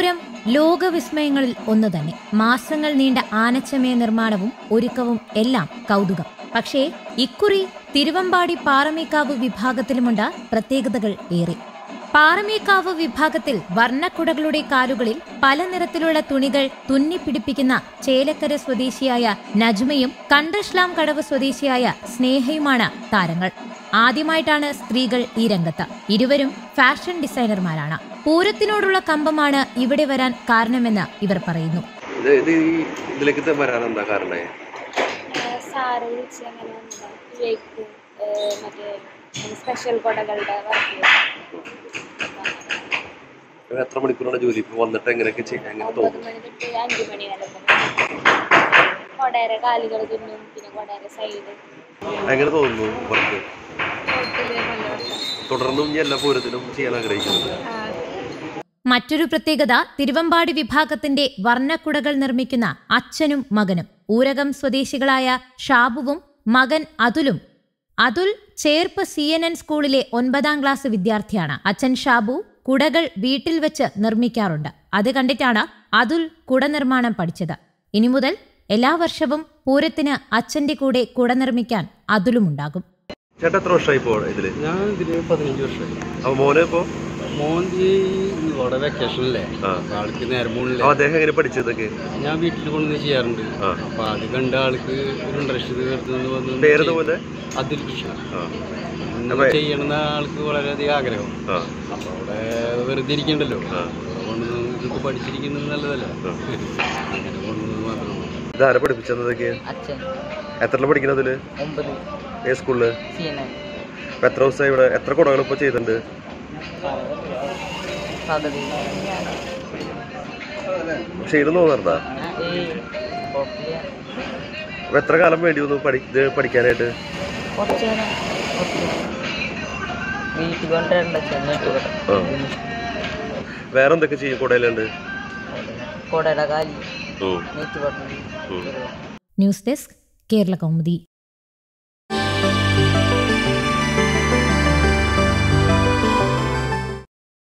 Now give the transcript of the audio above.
പൂരം ലോകവിസ്മയങ്ങളിൽ ഒന്ന് തന്നെ മാസങ്ങൾ നീണ്ട ആനച്ചമയ നിർമ്മാണവും ഒരുക്കവും എല്ലാം കൗതുകം പക്ഷേ ഇക്കുറി തിരുവമ്പാടി പാറമേക്കാവ് വിഭാഗത്തിലുമുണ്ട് പ്രത്യേകതകൾ ഏറെ പാറമേക്കാവ് വിഭാഗത്തിൽ വർണ്ണക്കുടകളുടെ കാലുകളിൽ പല നിറത്തിലുള്ള തുണികൾ തുന്നിപ്പിടിപ്പിക്കുന്ന ചേലക്കര സ്വദേശിയായ നജ്മയും കണ്ടഷ്ലാം കടവ് സ്വദേശിയായ സ്നേഹയുമാണ് താരങ്ങൾ ആദ്യമായിട്ടാണ് സ്ത്രീകൾ ഈ രംഗത്ത് ഇരുവരും ഫാഷൻ ഡിസൈനർമാരാണ് പൂരത്തിനോടുള്ള കമ്പമാണ് ഇവിടെ വരാൻ കാരണമെന്ന് ഇവർ പറയുന്നു ഇത് ഇത് ഈ ഇതിലേക്ക് വരാൻ എന്താ കാരണേ സാറ് വിളിച്ച് അങ്ങനെ വന്നതാ. വിവേക്ക് ഏഹ് മറ്റേ സ്പെഷ്യൽ കൊടകളുടെ വർക്ക് എത്ര മണിക്കൂറാണ് ജോലി ഇപ്പൊ വന്നിട്ട് എങ്ങനെയൊക്കെ ചെയ്യാൻ എങ്ങനെ ഒമ്പത് തോന്നും മണി തൊട്ട് അഞ്ച് മണി വരെ കൊടേരെ കാലുകൾ തുന്നും പിന്നെ കൊടേരെ സൈഡ് എങ്ങനെ തോന്നുന്നു വർക്ക് തുടർന്നും ഇനി എല്ലാ പൂരത്തിലും ചെയ്യാൻ ആഗ്രഹിക്കുന്നത് മറ്റൊരു പ്രത്യേകത തിരുവമ്പാടി വിഭാഗത്തിന്റെ വർണ്ണക്കുടകൾ നിർമ്മിക്കുന്ന അച്ഛനും മകനും ഊരകം സ്വദേശികളായ ഷാബുവും മകൻ അതുലും Athul Cherpu C N N സ്കൂളിലെ ഒൻപതാം ക്ലാസ് വിദ്യാർത്ഥിയാണ് അച്ഛൻ ഷാബു കുടകൾ വീട്ടിൽ വെച്ച് നിർമ്മിക്കാറുണ്ട് അത് കണ്ടിട്ടാണ് അതുൽ കുട നിർമ്മാണം പഠിച്ചത് ഇനി മുതൽ എല്ലാ വർഷവും പൂരത്തിന് അച്ഛന്റെ കൂടെ കുട നിർമ്മിക്കാൻ അതുലുമുണ്ടാകും ചേട്ടാ എത്ര വർഷമായി ഇപ്പോൾ ഇതില് ഞാൻ ഇതില് പതിനഞ്ച് വർഷമായി അപ്പൊ മോനെ ഇപ്പോ മോന്തി ഇവിടെ വെക്കേഷനല്ലേ ആ. അപ്പൊ ആൾക്ക് നേരം പോണില്ല അപ്പൊ അദ്ദേഹം എങ്ങനെ പഠിച്ചതൊക്കെ ഞാൻ വീട്ടിൽ കൊണ്ടുവന്ന് ചെയ്യാറുണ്ട് ആ. അപ്പൊ അത് കണ്ട ആൾക്ക് ഒരു ഇൻട്രസ്റ്റ് തീർത്തുനിന്ന് വന്ന് പേരത് പോലെ അതിൽ കൃഷ്ണൻ ആ ഇന്ന് ചെയ്യണമെന്ന ആൾക്ക് വളരെയധികം ആഗ്രഹം ആ അപ്പൊ അവിടെ വെറുതെ ഇരിക്കണ്ടല്ലോ ആ. കൊണ്ടുവന്ന് ഇതൊക്കെ പഠിച്ചിരിക്കുന്നത് നല്ലതല്ല അങ്ങനെ കൊണ്ടുവന്നത് മാത്രമാണ് ഇതാരെ പഠിപ്പിച്ചതൊക്കെ അച്ഛൻ എത്ര പഠിക്കുന്നതില് ഒമ്പത് ഏത് സ്കൂളില് സി എൻ ഐ ഇപ്പൊ എത്ര ദിവസമായി ഇവിടെ എത്ര കുടകൾ ഇപ്പൊ ചെയ്തിട്ടുണ്ട് പദ്ധതി ക്ഷീണം തോന്നാറുണ്ടാ ഈ കുഴപ്പമില്ല അപ്പൊ എത്ര കാലം വേണ്ടി വന്നു പഠി ഇത് പഠിക്കാനായിട്ട് കുറച്ച് നേരം കുറച്ച് നേരം. വീട്ടിൽ കൊണ്ടുവരണ്ട ചെന്നിട്ട് ആ. വേറെ എന്തൊക്കെ ചെയ്യും കുടയിലുണ്ട് കൊടയുടെ കാലി ഉം, നെറ്റ് പട്ടി ഉം. News desk Kerala Kaumudi